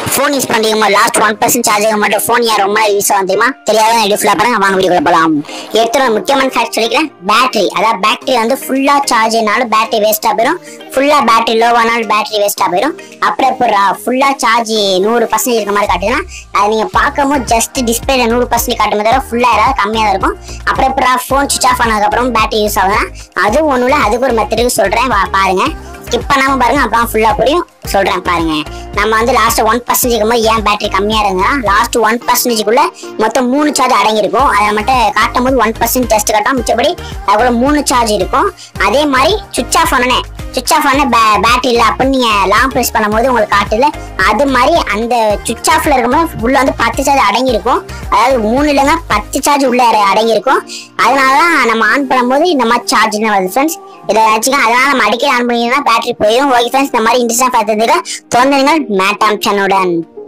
phone use பண்றீங்க last one percent charge மட்டும் phone யார் ரொம்ப யூஸ் ஆகும் தெரியுமா தெரியாத எப்படி ஃபுல்லா பாருங்க வாங்க வீடியோ போலாம் எடுத்துற முக்கியமான ஃபேக்ட் சொல்லிக்கிறேன் பேட்டரி அதாவது பேட்டரி வந்து ஃபுல்லா சார்ஜ் ஆனாலும் பேட்டரி வேஸ்டா போயிடும் ஃபுல்லா பேட்டரி லோ ஆனாலும் பேட்டரி வேஸ்டா போயிடும் அப்புறம் இப்போ ஃபுல்லா சார்ஜ் நூறு பர்சன்ட் இருக்க மாதிரி காட்டுதுன்னா அது நீங்க பார்க்கும்போது ஜஸ்ட் டிஸ்பிளேல நூறு பர்சன்ட் காட்டும் தவிர ஃபுல்லா ஏதாவது கம்மியா தான் இருக்கும் அப்புறம் இப்போ ஃபோன் சுவிச் ஆஃப் ஆனதுக்கப்புறம் பேட்டரி யூஸ் ஆகுதுன்னா அதுவும் ஒண்ணுல அதுக்கு ஒரு மெத்தடுக்கு சொல்றேன் வா- பாருங்க ஸ்கிப் பண்ணாம பாருங்க அப்புறம் ஃபுல்லா புரியும் சொல்றேன் பாருங்க நம்ம வந்து லாஸ்ட் ஒன் பர்சன்டேஜ் போது ஏன் பேட்டரி கம்மியா இருந்தா லாஸ்ட் ஒன் பர்சன்டேஜ்க்குள்ள மொத்தம் மூணு சார்ஜ் அடங்கியிருக்கும் அதை மட்டும் காட்டும் போது ஒன் பர்சன்ட் ஜஸ்ட் காட்டும் மிச்சபடி அதுக்குள்ள மூணு சார்ஜ் இருக்கும் அதே மாதிரி சுவிச் ஆஃப் ஆனே சுவிச் ஆஃப் ஆன பேட்டரி இல்லை அப்படின்னு நீங்க லாங் ப்ரெஸ் பண்ணும்போது உங்களுக்கு காட்டுல அது மாதிரி அந்த சுவிச் ஆஃப்ல இருக்கும்போது உள்ள வந்து பத்து சார்ஜ் அடங்கியிருக்கும் அதாவது மூணு இல்லைங்க பத்து சார்ஜ் உள்ள அட- அடங்கியிருக்கும் அதனால தான் நம்ம ஆன் பண்ணும்போது இந்த மாதிரி சார்ஜ் வருது ஃப்ரெண்ட்ஸ் இதை வச்சுக்க அதனால நம்ம அடிக்கடி ஆன் பண்ணிங்கன்னா பேட்டரி போயிடும் ஓகே ஃப்ரெண்ட்ஸ் இந்த மாதிரி இன்ட்ரெஸ்டாக பார்த்துருக்க தோன்றுங்கள் மேட்டாம் சேனலுடன்